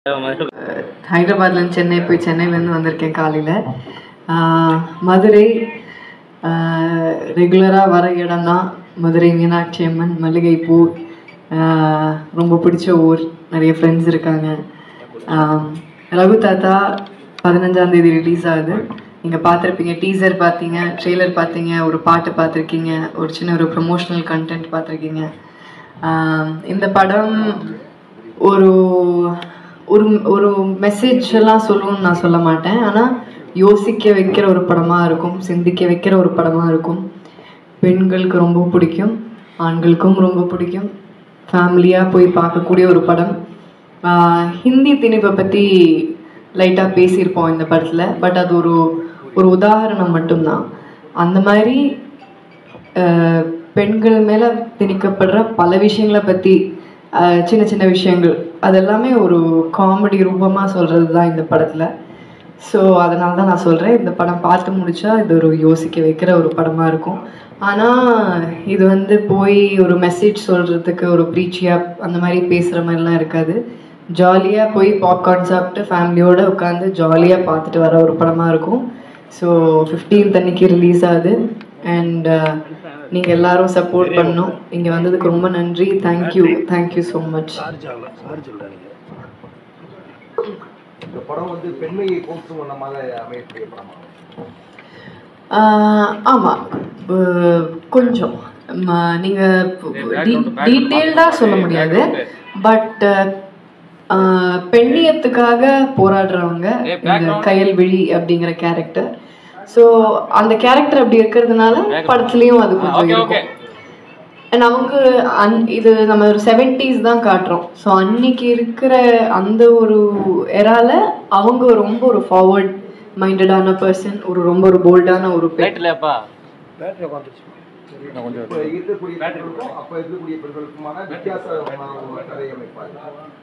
ஹைதராபாத்லேருந்து சென்னை போய் சென்னையிலேருந்து வந்திருக்கேன் காலையில் மதுரை ரெகுலராக வர இடம்தான் மதுரை மீனாட்சி அம்மன் மல்லிகைப்பூ ஆஹ் ரொம்ப பிடிச்ச ஊர் நிறைய ஃப்ரெண்ட்ஸ் இருக்காங்க ஆஹ் ரகு தாத்தா பதினஞ்சாம் தேதி ரிலீஸ் ஆகுது நீங்கள் பார்த்துருப்பீங்க டீசர் பார்த்தீங்க ட்ரெய்லர் பார்த்தீங்க ஒரு பாட்டு பார்த்துருக்கீங்க ஒரு சின்ன ஒரு ப்ரொமோஷனல் கண்டென்ட் பார்த்துருக்கீங்க ஆஹ் இந்த படம் ஒரு ஒரு ஒரு மெசேஜ் எல்லாம் சொல்லணும்னு நான் சொல்ல மாட்டேன் ஆனால் யோசிக்க வைக்கிற ஒரு படமாக இருக்கும் சிந்திக்க வைக்கிற ஒரு படமாக இருக்கும் பெண்களுக்கு ரொம்ப பிடிக்கும் ஆண்களுக்கும் ரொம்ப பிடிக்கும் ஃபேமிலியாக போய் பார்க்கக்கூடிய ஒரு படம் ஆஹ் ஹிந்தி திணிப்பை பற்றி லைட்டாக பேசியிருப்போம் இந்த படத்தில் பட் அது ஒரு ஒரு உதாரணம் மட்டும்தான் அந்த மாதிரி ஆஹ் பெண்கள் மேலே திணிக்கப்படுற பல விஷயங்களை பற்றி சின்ன சின்ன விஷயங்கள் அதெல்லாமே ஒரு காமெடி ரூபமாக சொல்கிறது தான் இந்த படத்தில் ஸோ அதனால தான் நான் சொல்கிறேன் இந்த படம் பார்த்து முடிச்சா இது ஒரு யோசிக்க வைக்கிற ஒரு படமாக இருக்கும் ஆனால் இது வந்து போய் ஒரு மெசேஜ் சொல்கிறதுக்கு ஒரு ப்ரீச்சியாக அந்த மாதிரி பேசுகிற மாதிரிலாம் இருக்காது ஜாலியாக போய் பாப்கார்ன் சாப்பிட்டு ஃபேமிலியோடு உட்காந்து ஜாலியாக பார்த்துட்டு வர ஒரு படமாக இருக்கும் ஸோ 15th அன்னைக்கு ரிலீஸ் ஆகுது அண்ட் நீங்கள் எல்லாரும் சப்போர்ட் பண்ணணும் இங்கே வந்ததுக்கு ரொம்ப நன்றி தேங்க்யூ தேங்க்யூ ஸோ மச் இந்த படம் வந்து பெண்மையை போற்றும் வண்ணமாக அமையக்கூடிய படமா ஆமாம் கொஞ்சம் நீங்கள் டீட்டெயில்டாக சொல்ல முடியாது பட் பெண்ணியத்துக்காக போராடுறவங்க இந்த கயல்விழி அப்படிங்கிற கேரக்டர் ஸோ அந்த கேரக்டர் அப்படி இருக்கிறதுனால படத்துலேயும் அது கொஞ்சம் இருக்கும் அண்ட் அவங்க அன் இது நம்ம ஒரு செவன்டீஸ் தான் காட்டுறோம் ஸோ அன்னைக்கு இருக்கிற அந்த ஒரு எரால அவங்க ரொம்ப ஒரு ஃபார்வர்ட் மைண்டடான பர்சன் ஒரு ரொம்ப ஒரு போல்டான ஒரு பெண் இப்ப இருக்கக்கூடிய பெண்களுக்கும் அப்ப இருக்கக்கூடிய பெண்களுக்குமான வித்தியாசமான ஒரு கதை அமைப்பாரு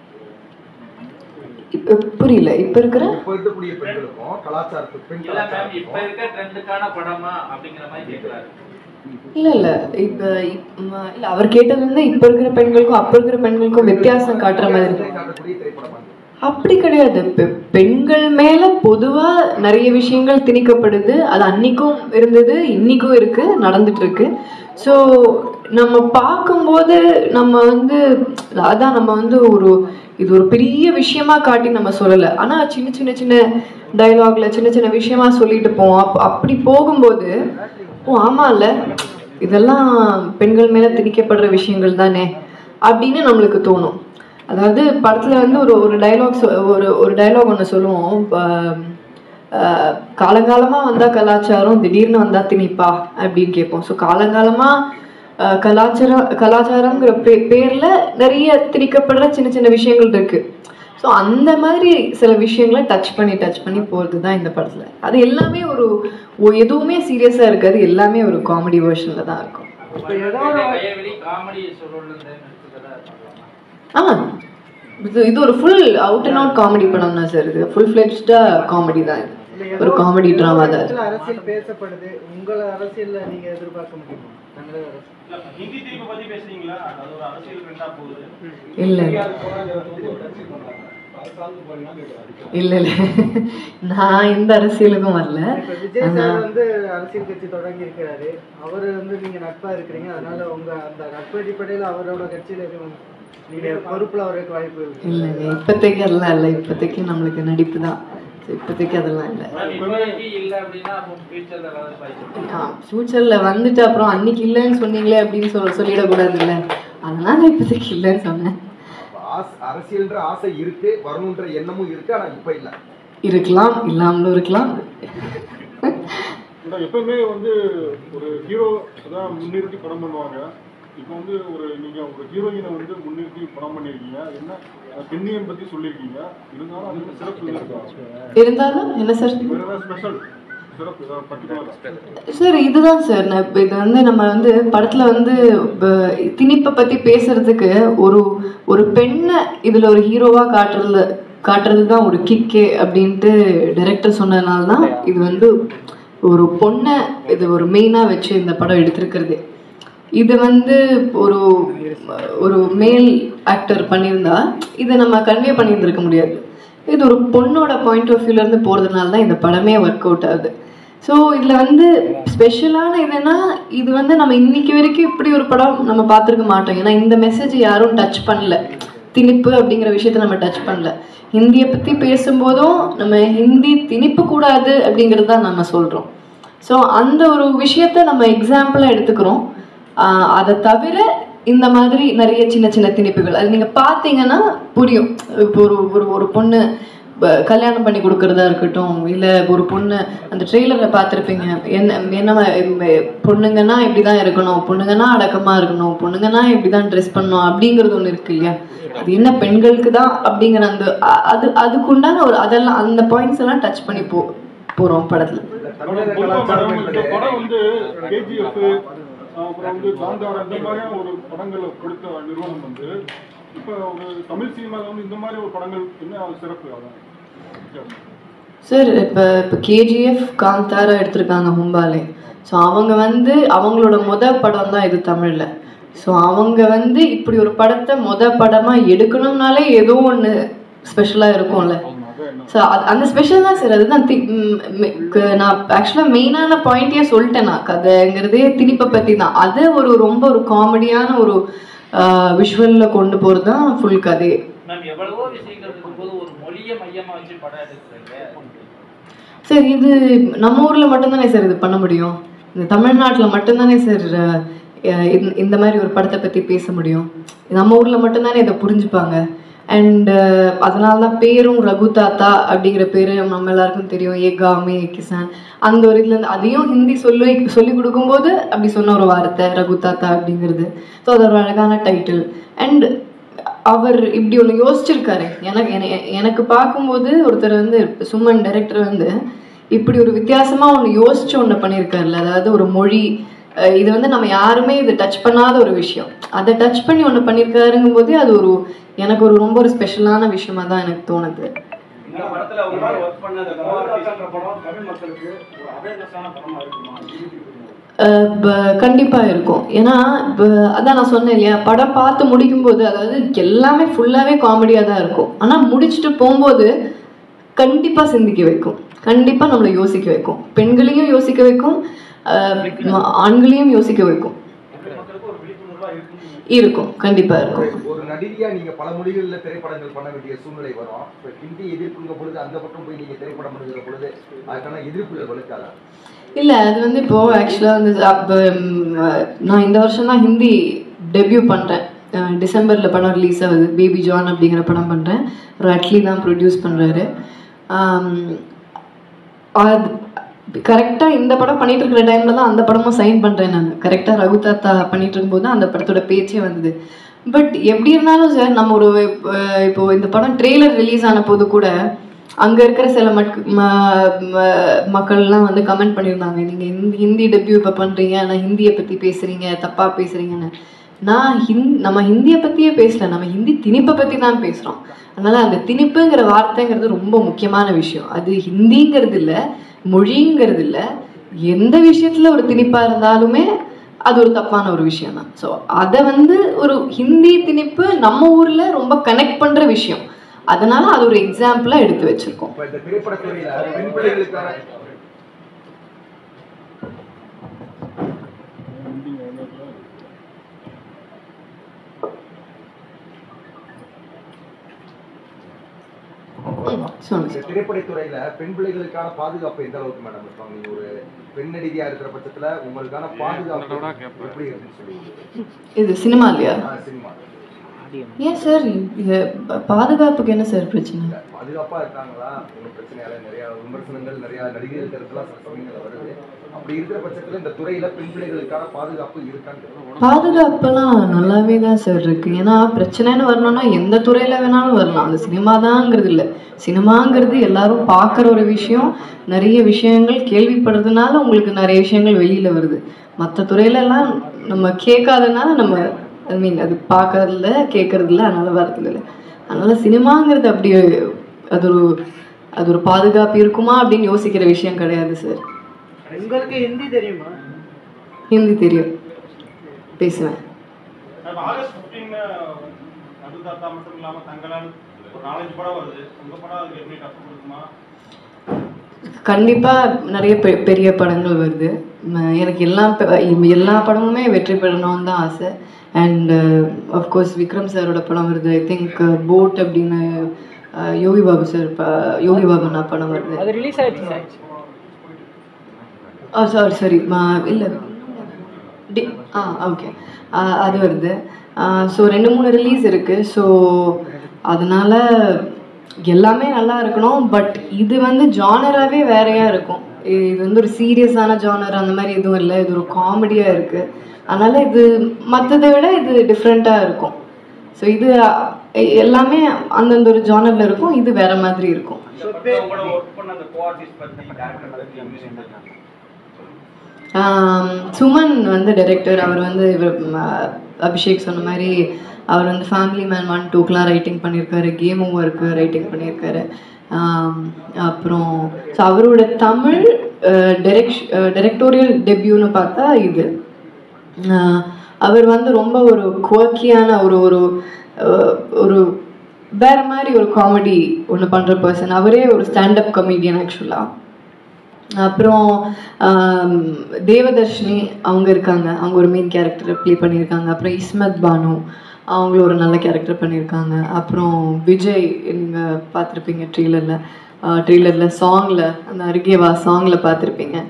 இப்ப புரியல இப்ப இருக்கிற இப்ப இருக்கக்கூடிய பெண்களுக்கும் கலாச்சாரத்துக்கு பெண் இல்ல மேம் இப்ப கலாச்சாரத்துக்கும் இருக்க ட்ரெண்டுக்கான படமா அப்படிங்கிற மாதிரி கேக்குறாரு இல்ல இல்ல இப்ப இப்ப- ம- இல்ல அவர் கேட்டது வந்து இப்ப இருக்கிற பெண்களுக்கும் அப்ப இருக்கிற பெண்களுக்கும் வித்தியாசம் காட்டுற மாதிரி இதை காட்டக்கூடிய திரைப்படம் அது அப்படி கிடையாது பெ- பெண்கள் மேல பொதுவா நிறைய விஷயங்கள் திணிக்கப்படுது அது அன்னைக்கும் இருந்தது இன்னைக்கும் இருக்கு நடந்துட்டு இருக்கு ஸோ நம்ம பார்க்கும்போது நம்ம வந்து அதான் நம்ம வந்து ஒரு இது ஒரு பெரிய விஷயமா காட்டி நம்ம சொல்லலை ஆனா சின்ன சின்ன சின்ன டயலாக்ல சின்ன சின்ன விஷயமா சொல்லிட்டு போவோம் அப் அப்படி போகும்போது ஓ ஆமாம்ல இதெல்லாம் பெண்கள் மேல திணிக்கப்படுற விஷயங்கள் தானே அப்படின்னு நம்மளுக்கு தோணும் அதாவது படத்துல வந்து ஒரு ஒரு டைலாக் ஒரு ஒரு டைலாக் ஒன்று சொல்லுவோம் ப- ஆஹ் காலங்காலமா வந்தா கலாச்சாரம் திடீர்னு வந்தா திணிப்பா அப்படின்னு கேட்போம் ஸோ காலங்காலமா ஆஹ் கலாச்சாரம் கலாச்சாரங்கிற பே பேர்ல நிறைய திணிக்கப்படுற சின்ன சின்ன விஷயங்கள் இருக்கு ஸோ அந்த மாதிரி சில விஷயங்களை டச் பண்ணி டச் பண்ணி போகிறது தான் இந்த படத்துல அது எல்லாமே ஒரு ஒ- எதுவுமே சீரியஸா இருக்காது எல்லாமே ஒரு காமெடி வேர்ஷன்ல தான் இருக்கும் கையவெளி காமெடி சொல்ல நடிச்சதா ஆ இது இது ஒரு full out and out comedy படம் தான் சார் இது ஃபுல் ஃப்ளெஜ்டா காமெடி தான் இது ஒரு காமெடி ட்ராமா தான் இது. இடத்துல அரசியல் பேசப்படுது உங்களை அரசியல்ல நீங்க எதிர்பார்க்க முடியுமா தமிழக அரசு ஹிந்தி திருப்பி பத்தி பேசுறீங்களா அது ஒரு அரசியல் ட்ரெண்டா போகுது இல்ல இல்ல இல்ல நான் எந்த அரசியலுக்கும் வரல இப்ப விஜய் சார் வந்து அரசியல் கட்சி தொடங்கி இருக்கிறாரு அவர் வந்து நீங்க நட்பா இருக்கிறீங்க அதனால உங்க அந்த நட்பு அடிப்படையில அவரோட கட்சியில எதுவும் நீங்க பொறுப்புல அவருக்கு வாய்ப்பு இருக்கு இல்லைங்க இப்போதைக்கு அதெல்லாம் இல்லை இப்போதைக்கு நம்மளுக்கு நடிப்பு தான் So, இப்போதைக்கு அதெல்லாம் இல்லை இப்போதைக்கு இல்ல அப்படின்னா அப்போ ஃபியூச்சர்ல ஏதாவது வாய்ப்பு ஃப்யூச்சரில் வந்துட்டு அப்புறம் அன்னைக்கு இல்லைன்னு சொன்னீங்களே அப்படின்னு சொல்ல சொல்லிடக்கூடாதுல்ல அதனால இப்போதைக்கு இல்லைன்னு சொன்னேன் அப்ப ஆசை- அரசியல்ன்ற ஆசை இருக்கு வரணுன்ற எண்ணமும் இருக்கு ஆனா இப்ப இல்ல இருக்கலாம் இல்லாமலும் இருக்கலாம் ஆனா எப்பவுமே வந்து ஒரு ஹீரோ அதான் முன்னிறுத்தி படம் பண்ணுவாங்க இப்போ வந்து ஒரு நீங்க ஒரு ஹீரோயினை வந்து முன்னிறுத்தி படம் பண்ணிருக்கீங்க என்ன அஹ், பெண்ணியம் பத்தி சொல்லியிருக்கீங்க இருந்தாலும் அதுக்கு சிறப்பு இருக்கா இருந்தாலும் என்ன சார் வேற ஏதாவது ஸ்பெஷல் சிறப்பு ஏதாவது பர்டிகுலர் சார் இதுதான் சார் நான் இப்போ இது வந்து நம்ம வந்து படத்தில் வந்து ப- திணிப்பை பற்றி பேசுறதுக்கு ஒரு ஒரு பெண்ணை இதில் ஒரு ஹீரோவாக காட்டுறதுல காட்டுறது தான் ஒரு கிக்கே அப்படின்ட்டு டைரக்டர் சொன்னதுனால தான் இது வந்து ஒரு பொண்ணை இது ஒரு மெயினாக வச்சு இந்த படம் எடுத்திருக்கிறது இது வந்து ஒரு ஒரு மேல் ஆக்டர் பண்ணியிருந்தா இதை நம்ம கன்வே பண்ணியிருந்திருக்க முடியாது இது ஒரு பொண்ணோட பாயிண்ட் ஆஃப் வியூலேருந்து போகிறதுனால தான் இந்த படமே ஒர்க் அவுட் ஆகுது ஸோ இதில் வந்து ஸ்பெஷலான இதுன்னா இது வந்து நம்ம இன்னைக்கு வரைக்கும் இப்படி ஒரு படம் நம்ம பார்த்துருக்க மாட்டோம் ஏன்னா இந்த மெசேஜ் யாரும் டச் பண்ணல திணிப்பு அப்படிங்கிற விஷயத்த நம்ம டச் பண்ணல ஹிந்தியை பற்றி பேசும்போதும் நம்ம ஹிந்தி திணிப்பு கூடாது அப்படிங்கிறது தான் நம்ம சொல்கிறோம் ஸோ அந்த ஒரு விஷயத்த நம்ம எக்ஸாம்பிளாக எடுத்துக்கிறோம் ஆஹ் அதை தவிர இந்த மாதிரி நிறைய சின்ன சின்ன திணிப்புகள் அது நீங்கள் பார்த்தீங்கன்னா புரியும் இப்போ ஒரு ஒரு ஒரு பொண்ணு ப- கல்யாணம் பண்ணி கொடுக்கறதா இருக்கட்டும் இல்லை ஒரு பொண்ணு அந்த ட்ரெய்லரில் பார்த்துருப்பீங்க என்ன என்ன ம- பொண்ணுங்கன்னா இப்படி தான் இருக்கணும் பொண்ணுங்கன்னா அடக்கமாக இருக்கணும் பொண்ணுங்கன்னா இப்படி தான் ட்ரெஸ் பண்ணணும் அப்படிங்கிறது ஒன்று இருக்கு இல்லையா அது என்ன பெண்களுக்கு தான் அப்படிங்கிற அந்த அ- அது அதுக்குண்டான ஒரு அதெல்லாம் அந்த பாயிண்ட்ஸ் எல்லாம் டச் பண்ணி போ போகிறோம் படத்தில் தமிழக பொதுவா கலாச்சாரம் மேடம், இந்த என்பது படம் வந்து கேஜிஎஃப் அப்புறம் வந்து காந்தாரா இந்த மாதிரியான ஒரு படங்களை கொடுத்த நிறுவனம் வந்து இப்போ ஒரு தமிழ் சினிமாவில் வந்து இந்த மாதிரி ஒரு படங்கள் என்ன சிறப்பு அதான் வித்தியாசம். சார் இப்போ இப்போ கேஜிஎஃப் காந்தாரா எடுத்திருக்காங்க ஹும்பாலே ஸோ அவங்க வந்து அவங்களோட முத படம் தான் இது தமிழில் ஸோ அவங்க வந்து இப்படி ஒரு படத்தை முத படமாக எடுக்கணும்னாலே ஏதோ ஒன்று ஸ்பெஷலாக இருக்கும்ல அதான் என்ன ஸோ அது அந்த ஸ்பெஷல் தான் சார் அதுதான் தி- ம், ம், க- நான் ஆக்சுவலாக மெயினான பாயிண்ட்டே சொல்லிட்டேன் நான் கதைங்கிறதே திணிப்பை பற்றி தான் அதை ஒரு ரொம்ப ஒரு காமெடியான ஒரு விஷுவலில் கொண்டு போகிறது தான் ஃபுல் கதையே மேம் எவ்வளவோ விஷயங்கள் இருக்கும்போது ஒரு மொழியை மையமா வச்சு படம் எடுக்கிறீங்க சார் இது நம்ம ஊரில் மட்டும்தானே சார் இது பண்ண முடியும் இந்த தமிழ்நாட்டில் மட்டும்தானே சார் அஹ், இந்த- இந்த மாதிரி ஒரு படத்தை பற்றி பேச முடியும் நம்ம ஊரில் மட்டும்தானே இதை புரிஞ்சுப்பாங்க அண்ட் அதனால தான் பேரும் ரகு தாத்தா அப்படிங்கிற பேர் நம்ம எல்லாருக்கும் தெரியும் ஏகா மே கிசான் அந்த ஒரு இதுலேருந்து அதையும் ஹிந்தி சொல்லி சொல்லி கொடுக்கும்போது அப்படி சொன்ன ஒரு வார்த்தை ரகு தாத்தா அப்படிங்கிறது ஸோ அது ஒரு அழகான டைட்டில் அண்ட் அவர் இப்படி ஒன்று யோசிச்சிருக்காரு எனக்கு என- எனக்கு பார்க்கும்போது ஒருத்தர் வந்து சுமன் டைரக்டர் வந்து இப்படி ஒரு வித்தியாசமாக ஒன்று யோசிச்சு ஒன்று பண்ணியிருக்காருல்ல அதாவது ஒரு மொழி அஹ் இது வந்து நம்ம யாருமே இது டச் பண்ணாத ஒரு விஷயம் அதை டச் பண்ணி ஒன்று பண்ணியிருக்காருங்கும் போதே அது ஒரு எனக்கு ஒரு ரொம்ப ஒரு ஸ்பெஷலான விஷயமா தான் எனக்கு தோணுது இந்த படத்துல உங்களால ஒர்க் பண்ண அந்த படம் தமிழ் மக்களுக்கு ஒரு அவேர்னஸான படமா இருக்குமா அஹ் ப- கண்டிப்பா இருக்கும் ஏன்னா இப்போ அதான் நான் சொன்னேன் இல்லையா படம் பார்த்து முடிக்கும்போது அதாவது எல்லாமே ஃபுல்லாவே காமெடியா தான் இருக்கும் ஆனா முடிச்சுட்டு போகும்போது கண்டிப்பா சிந்திக்க வைக்கும் கண்டிப்பா நம்மளை யோசிக்க வைக்கும் பெண்களையும் யோசிக்க வைக்கும் அஹ் ம- ஆண்களையும் யோசிக்க வைக்கும் தமிழ் மக்களுக்கு ஒரு விழிப்புணர்வா இருக்கும் இருக்கும் கண்டிப்பா இருக்கும் ஒரு நடிகையா நீங்க பல மொழிகளில் திரைப்படங்கள் பண்ண வேண்டிய சூழ்நிலை வரும் இப்போ ஹிந்தி எதிர்ப்புங்க பொழுது அந்த பக்கம் போய் நீங்க திரைப்படம் பண்ணுகிற பொழுது அதுக்கான எதிர்ப்புகள் வலுக்காதா இல்லை அது வந்து இப்போ ஆக்சுவலாக வந்து அப்போ நான் இந்த வருஷம் தான் ஹிந்தி டெபியூ பண்ணுறேன் டிசம்பரில் படம் ரிலீஸ் ஆகுது பேபி ஜான் அப்படிங்கிற படம் பண்ணுறேன் ஒரு அட்லி தான் ப்ரொடியூஸ் பண்ணுறாரு அது கரெக்டாக இந்த படம் பண்ணிட்டு இருக்கிற டைமில் தான் அந்த படமும் சைன் பண்ணுறேன் நான் கரெக்டாக ரகு தாத்தா பண்ணிட்டு இருக்கும்போது தான் அந்த படத்தோட பேச்சே வந்தது பட் எப்படி இருந்தாலும் சார் நம்ம ஒரு அஹ், இப்போ இந்த படம் ட்ரெய்லர் ரிலீஸ் ஆன போது கூட அங்கே இருக்கிற சில மக் ம- ம- மக்கள்லாம் வந்து கமெண்ட் பண்ணியிருந்தாங்க நீங்கள் ஹிந்தி ஹிந்தி டெபியூ இப்போ பண்ணுறீங்க ஆனால் ஹிந்தியை பற்றி பேசுகிறீங்க தப்பாக பேசுகிறீங்கன்னு நான் ஹிந் நம்ம ஹிந்தியை பற்றியே பேசல நம்ம ஹிந்தி திணிப்பை பற்றி தான் பேசுகிறோம் அதனால் அந்த திணிப்புங்கிற வார்த்தைங்கிறது ரொம்ப முக்கியமான விஷயம் அது ஹிந்திங்கிறது இல்லை மொழிங்கிறது இல்லை எந்த விஷயத்தில் ஒரு திணிப்பாக இருந்தாலுமே அது ஒரு தப்பான ஒரு விஷயம் தான் ஸோ அதை வந்து ஒரு ஹிந்தி திணிப்பு நம்ம ஊரில் ரொம்ப கனெக்ட் பண்ணுற விஷயம் அதனால அது ஒரு எக்ஸாம்பிளாக எடுத்து வச்சிருக்கோம் இப்போ இந்த திரைப்படத்துறையில பெண் பிள்ளைகளுக்கான சொல்லுங்க இந்த திரைப்படத்துறையில பெண் பிள்ளைகளுக்கான பாதுகாப்பு எந்த அளவுக்கு மேடம் இருப்பாங்க நீங்க ஒரு பெண் நடிகையா இருக்கிற பட்சத்துல உங்களுக்கான பாதுகாப்பு எப்படி இருக்குன்னு சொல்லுவீங்க இது சினிமா இல்லையா ஆ, சினிமா ஏன் சார் இது ப- பாதுகாப்புக்கு என்ன சார் பிரச்சனை இல்ல, பாதுகாப்பா இருக்காங்களா ஒன்றும் பிரச்சனையால நிறைய விமர்சனங்கள் நிறைய நடிகைகள் கருத்துலாம் சில சமயங்கள்ல வருது அப்படி இருக்கிற பட்சத்துல இந்த துறையில பெண் பிள்ளைகளுக்கான பாதுகாப்பு இருக்கான்னு தெரியல. பாதுகாப்பெல்லாம் நல்லாவே தான் சார் இருக்கு ஏன்னா பிரச்சனைன்னு வரணும்னா எந்த துறையில வேணாலும் வரலாம் அது சினிமா தாங்கிறது இல்லை சினிமாங்கிறது எல்லாரும் பார்க்குற ஒரு விஷயம் நிறைய விஷயங்கள் கேள்விப்படுறதுனால உங்களுக்கு நிறைய விஷயங்கள் வெளியில வருது மற்ற துறையிலலாம் நம்ம கேட்காதனால நம்ம ஐ மீன் அது பார்க்கறதில்ல கேட்கறதில்ல அதனால வரது இல்லை அதனால சினிமாங்கிறது அப்படி அது ஒரு அது ஒரு பாதுகாப்பு இருக்குமா அப்படின்னு யோசிக்கிற விஷயம் கிடையாது சார் உங்களுக்கு ஹிந்தி தெரியுமா ஹிந்தி தெரியும் பேசுவேன் ஆகஸ்ட் 15 அது தாத்தா மட்டும் இல்லாம தங்களால் ஒரு நாலஞ்சு படம் வருது உங்க படம் அதுக்கு எப்படி டஃப் கொடுக்குமா கண்டிப்பாக நிறைய பெ பெரிய படங்கள் வருது ம- எனக்கு எல்லா ப- எல்லா படமுமே வெற்றி பெறணும்னு தான் ஆசை அண்ட் அஃப்கோர்ஸ் விக்ரம் சாரோட படம் வருது ஐ திங்க் போட் அப்படின்னு அஹ், யோகி பாபு சார் ப யோகி பாபுனா படம் வருது அது ரிலீஸ் ஆயிடுச்சு ஆ சாரி சாரி இல்லை டி ஆ ஓகே அது வருது ஸோ ரெண்டு மூணு ரிலீஸ் இருக்குது ஸோ அதனால எல்லாமே நல்லா இருக்கணும் பட் இது வந்து ஜானராகவே வேறையாக இருக்கும் இ- இது வந்து ஒரு சீரியஸான ஜானர் அந்த மாதிரி எதுவும் இல்லை இது ஒரு காமெடியாக இருக்குது அதனால் இது மற்றதை விட இது டிஃப்ரெண்ட்டாக இருக்கும் ஸோ இது எ- எல்லாமே அந்தந்த ஒரு ஜானரில் இருக்கும் இது வேற மாதிரி இருக்கும் உங்களோட ஒர்க் பண்ண அந்த கோஆர்டிஸ்ட் பத்தி டேரக்டர் பத்தி மியூசிக் பத்தி ஆம், சுமன் வந்து டைரக்டர் அவர் வந்து இவர் ம, அபிஷேக் சொன்ன மாதிரி அவர் வந்து ஃபேமிலி மேன் ஒன் டூக்கெலாம் ரைட்டிங் பண்ணியிருக்காரு கேம் ஓவருக்கு ரைட்டிங் பண்ணியிருக்காரு ஆம், அப்புறம் ஸோ அவரோட தமிழ் டெரெக்ஷ் டெரெக்டோரியல் டெபியூன்னு பார்த்தா இது ஆஹ், அவர் வந்து ரொம்ப ஒரு குவர்க்கியான ஒரு ஒரு அஹ், ஒரு வேற மாதிரி ஒரு காமெடி ஒன்று பண்ணுற பர்சன் அவரே ஒரு ஸ்டாண்டப் கமெடியன் ஆக்சுவலாக அப்புறம் ஆம், தேவதர்ஷினி அவங்க இருக்காங்க அவங்க ஒரு மெயின் கேரக்டர் ப்ளே பண்ணியிருக்காங்க அப்புறம் இஸ்மத் பானு அவங்களும் ஒரு நல்ல கேரக்டர் பண்ணியிருக்காங்க அப்புறம் விஜய் நீங்கள் பார்த்துருப்பீங்க ட்ரெய்லரில் ட்ரெய்லரில் சாங்கில் அந்த அருகேவா சாங்கில் பார்த்துருப்பீங்க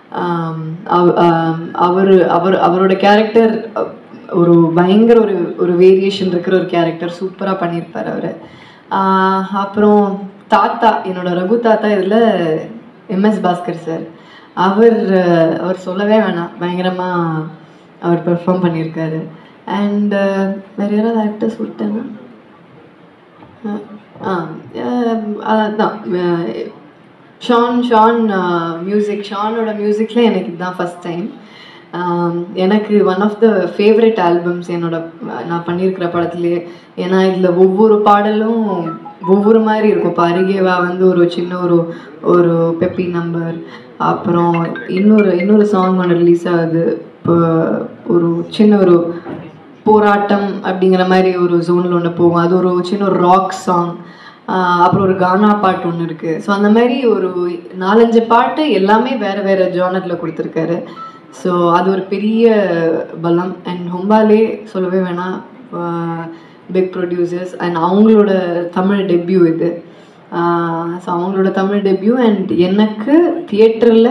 அவர் அவர் அவரோட கேரக்டர் ஒரு பயங்கர ஒரு ஒரு வேரியேஷன் இருக்கிற ஒரு கேரக்டர் சூப்பராக பண்ணியிருப்பார் அவர் அப்புறம் தாத்தா என்னோட ரகு தாத்தா இதில் எம்எஸ் பாஸ்கர் சார் அவர் அஹ், அவர் சொல்லவே வேணாம் பயங்கரமாக அவர் பெர்ஃபார்ம் பண்ணியிருக்காரு அண்ட் வேறு யாராவது ஆக்டர்ஸ் விட்டேன்னா அஹ், ஆ அஹ், அதான் அஹ், ஷான் ஷான் மியூசிக் ஷானோட மியூசிக்கில் எனக்கு இதுதான் ஃபஸ்ட் டைம் எனக்கு one of the favourite albums என்னோட அஹ், நான் பண்ணியிருக்கிற படத்துலேயே ஏன்னா இதில் ஒவ்வொரு பாடலும் ஒவ்வொரு மாதிரி இருக்கும் இப்போ அருகேவா வந்து ஒரு சின்ன ஒரு ஒரு பெப்பி நம்பர் அப்புறம் இன்னொரு இன்னொரு சாங் ஒன்று ரிலீஸ் ஆகுது இப்போ ஒரு சின்ன ஒரு போராட்டம் அப்படிங்கிற மாதிரி ஒரு ஜோனில் ஒன்று போகும் அது ஒரு சின்ன ஒரு ராக் சாங் அப்புறம் ஒரு கானா பாட்டு ஒன்று இருக்குது ஸோ அந்த மாதிரி ஒரு நாலஞ்சு பாட்டு எல்லாமே வேறு வேறு ஜானரில் கொடுத்துருக்காரு ஸோ அது ஒரு பெரிய பலம் அண்ட் ஹொம்பாலே சொல்லவே வேணாம் பிக் ப்ரொடியூசர்ஸ் அண்ட் அவங்களோட தமிழ் டெபியூ இது ஸோ அவங்களோட தமிழ் டெபியூ அண்ட் எனக்கு தியேட்டரில்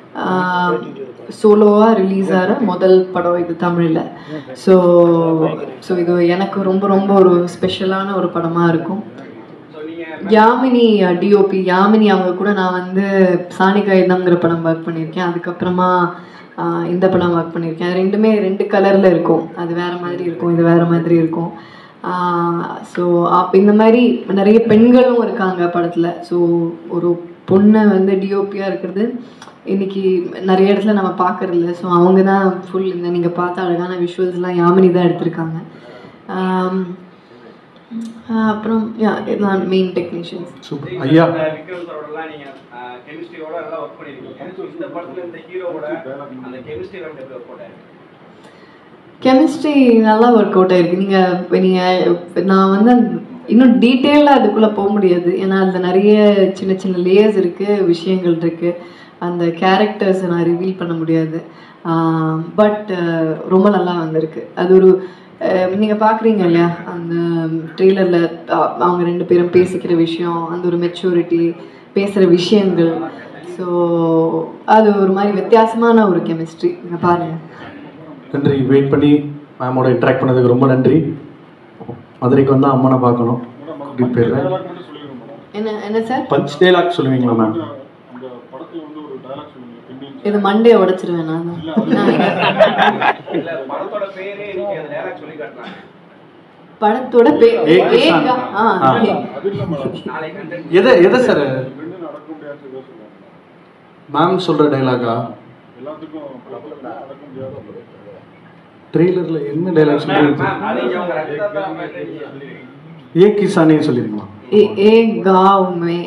சோலோவாக ரிலீஸ் ஆகிற முதல் படம் இது தமிழில் ஸோ ஸோ இது எனக்கு ரொம்ப ரொம்ப ஒரு ஸ்பெஷலான ஒரு படமாக இருக்கும் ஸோ நீங்க யாமினி டிஓபி யாமினி அவங்க கூட நான் வந்து சாணி காகிதம்ங்கிற படம் ஒர்க் பண்ணியிருக்கேன் அதுக்கப்புறமா ஆஹ், இந்த படம் ஒர்க் பண்ணியிருக்கேன் ரெண்டுமே ரெண்டு கலரில் இருக்கும் அது வேறு மாதிரி இருக்கும் இது வேறு மாதிரி இருக்கும் ஸோ அப்போ இந்த மாதிரி நிறைய பெண்களும் இருக்காங்க படத்தில் ஸோ ஒரு பொண்ணை வந்து டிஓபியாக இருக்கிறது இன்னைக்கு நிறைய இடத்துல நம்ம பார்க்கறதில்ல ஸோ அவங்க தான் ஃபுல் இந்த நீங்கள் பார்த்த அழகான விஷுவல்ஸ்லாம் யாமினி தான் எடுத்திருக்காங்க ஆம், ஆஹ் அப்புறம் யா இதுதான் மெயின் டெக்னீஷியன்ஸ் சூப்பர் ஐயா விக்ரம் சாரோடலாம் நீங்க கெமிஸ்ட்ரியோட நல்லா ஒர்க் பண்ணிருக்கீங்க So, இந்த படத்துல இந்த ஹீரோவோட அந்த கெமிஸ்ட்ரி வந்து எப்படி ஒர்க் அவுட் கெமிஸ்ட்ரி நல்லா ஒர்க் அவுட் ஆயிருக்கு நீங்கள் நீங்கள் நான் வந்து அந்த- இன்னும் டீட்டெயிலாக அதுக்குள்ளே போக முடியாது ஏன்னா அதில் நிறைய சின்ன சின்ன லேயர்ஸ் இருக்குது விஷயங்கள் இருக்குது அந்த கேரக்டர்ஸை நான் ரிவீல் பண்ண முடியாது பட் ரொம்ப நல்லா வந்திருக்கு அது ஒரு நீங்கள் பார்க்குறீங்க இல்லையா அந்த ட்ரெய்லரில் அவங்க ரெண்டு பேரும் பேசிக்கிற விஷயம் அந்த ஒரு மெச்சூரிட்டி பேசுகிற விஷயங்கள் ஸோ அது ஒரு மாதிரி வித்தியாசமான ஒரு கெமிஸ்ட்ரி நீங்கள் பாருங்கள் நன்றி வெயிட் பண்ணி மேமோட இன்ட்ராக்ட் பண்ணதுக்கு ரொம்ப நன்றி மதுரைக்கு வந்தால் அம்மனை பார்க்கணும் கூட்டிகிட்டு போயிடுறேன் டைலாக் மட்டும் சொல்லிடுங்க மேடம் என்ன என்ன சார் பஞ்ச் டைலாக் சொல்லுவீங்களா மேம் அந்த படத்துல வந்து ஒரு டைலாக் சொல்லுங்க பெண்ணின் இது மண்டே உடைச்சிருவேன் நான் இல்ல படத்தோட பேரே நீங்க அந்த டேரக்ட் சொல்லி காட்டலாம் படத்தோட பே ஏ கிசான். ஏகா ஆ ஆ. ஏ. அது இல்ல மேடம் நாளைக்கு கண்டென்ட் எதை எதை சார் பெண்ணு நடக்க முடியாது சொல்லுவாங்க மேம் சொல்கிற டைலாக்கா எல்லாத்துக்கும் படத்துல நடக்க முடியாது ட்ரெய்லரில் என்ன டைலாக் சொல்லுவீங்க அது நீங்க உங்க ரத்தத்தை மேட்டர் நீங்க சொல்லிருக்கீங்க ஏ கிசானே சொல்லிருக்கலாம் ए, एक गांव में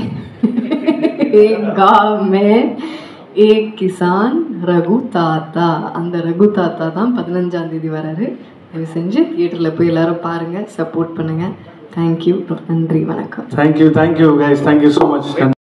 एक गांव में एक கிசான் ரகு தாத்தா அந்த ரகு தாத்தா தான் பதினஞ்சாம் தேதி வராரு தயவு செஞ்சு தியேட்டரில் போய் எல்லாரும் பாருங்கள் சப்போர்ட் பண்ணுங்கள் தேங்க்யூ நன்றி வணக்கம் thank you thank you guys thank you so much